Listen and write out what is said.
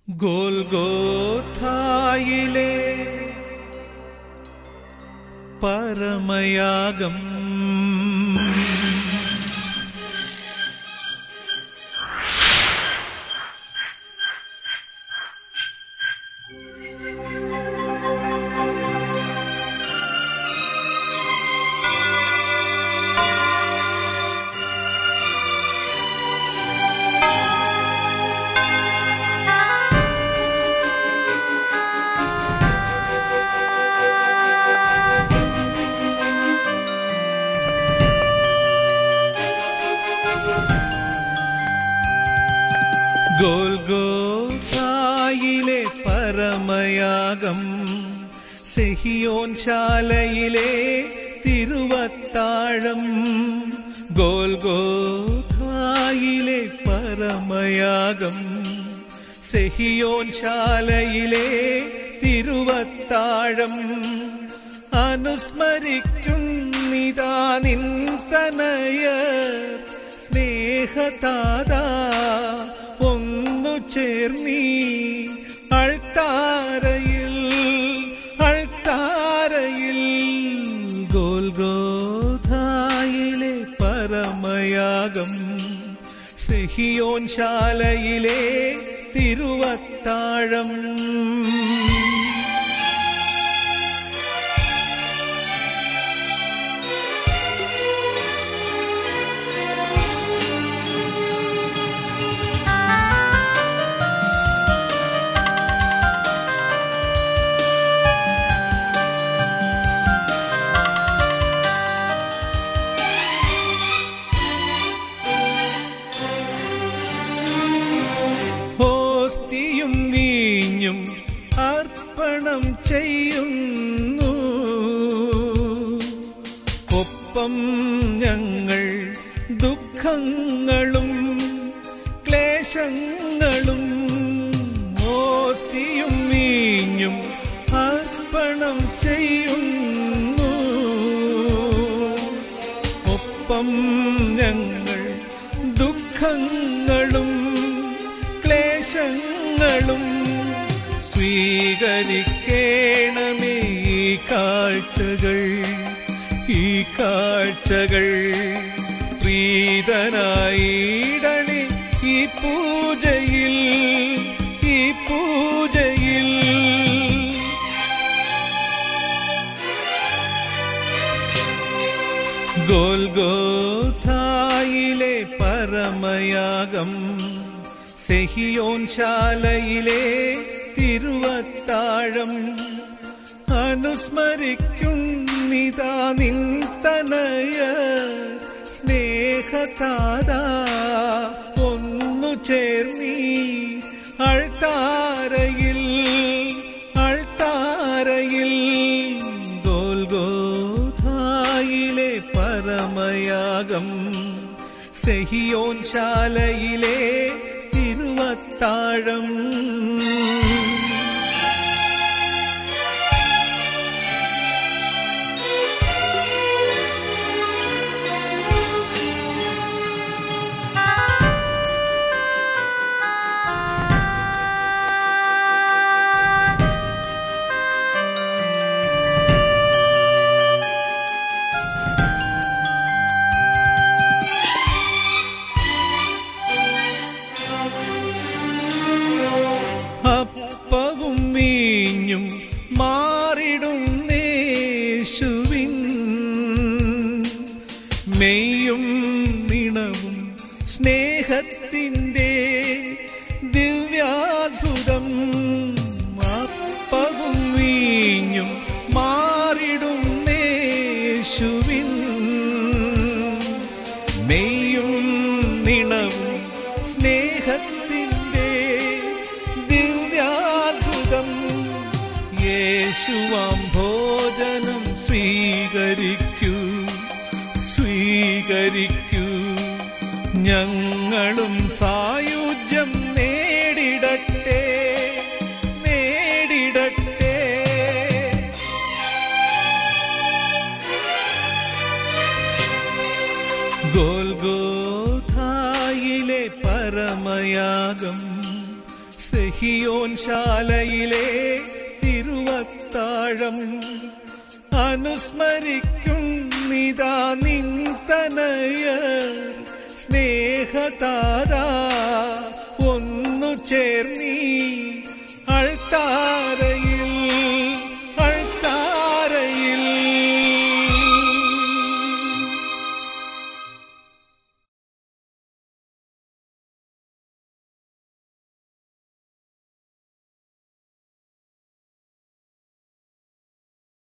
ഗോൽഗോഥായിലെ പരമയാഗം ഗോൽഗോഥായിലെ പരമയാഗം സെഹിയോൻ ശാലയിലെ തിരുവത്താഴം ഗോൽഗോഥായിലെ പരമയാഗം സെഹിയോൻ ശാലയിലെ തിരുവത്താഴം അനുസ്മരിക്കും നിതാ നിൻ തനയ സ്നേഹതാതാ ഒന്നു ചേർന്നീ അൾത്താരയിൽ അൾത്താരയിൽ ഗോൽഗോധായിലെ പരമയാഗം സെഹിയോൻ ശാലയിലെ തിരുവത്താഴം ഹോസ്തിയും വീഞ്ഞും അർപ്പണം ചെയ്യുന്നു ഒപ്പം ഞങ്ങൾ ദുഃഖങ്ങളും ക്ലേശങ്ങളും ഹോസ്തിയും വീഞ്ഞും അർപ്പണം ചെയ്യുന്നു ഒപ്പം ഞങ്ങൾ ദുഃഖങ്ങളും ക്ലേശങ്ങളും സ്വീകരിക്കേണമേ ഈ കാഴ്ചകൾ ഈ കാഴ്ചകൾ പ്രീതനായിടണേ ഈ പൂജയിൽ ഈ പൂജയിൽ ഗോൽഗോഥായിലെ പരമയാഗം സെഹിയോൻ ശാലയിലെ തിരുവത്താഴം അനുസ്മരിക്കും നിതാ നിൻ തനയ സ്നേഹതാരാ ഒന്നു ചേർന്നീ അൾത്താരയിൽ അൾത്താരയിൽ ഗോൽഗോധായിലെ പരമയാഗം സെഹിയോൻ ശാലയിലെ തിരുവത്താഴം അപ്പവും വീഞ്ഞും മാറിടും യേശുവിൻ മെയ്യും നിണവും സ്നേഹത്തിൻ്റെ ദിവ്യാത്ഭുതം അപ്പവും വീഞ്ഞും മാറിടും യേശുവിൻ മെയ്യും നിണവും സ്നേഹത്തിൻ്റെ ദിവ്യാത്ഭുതം യേശു സെഹിയോൻ ശാലയിലെ തിരുവത്താഴം അനുസ്മരിക്കും നിതാ നിന്തനയ സ്നേഹതാതാ ഒന്നു ചേർന്നീ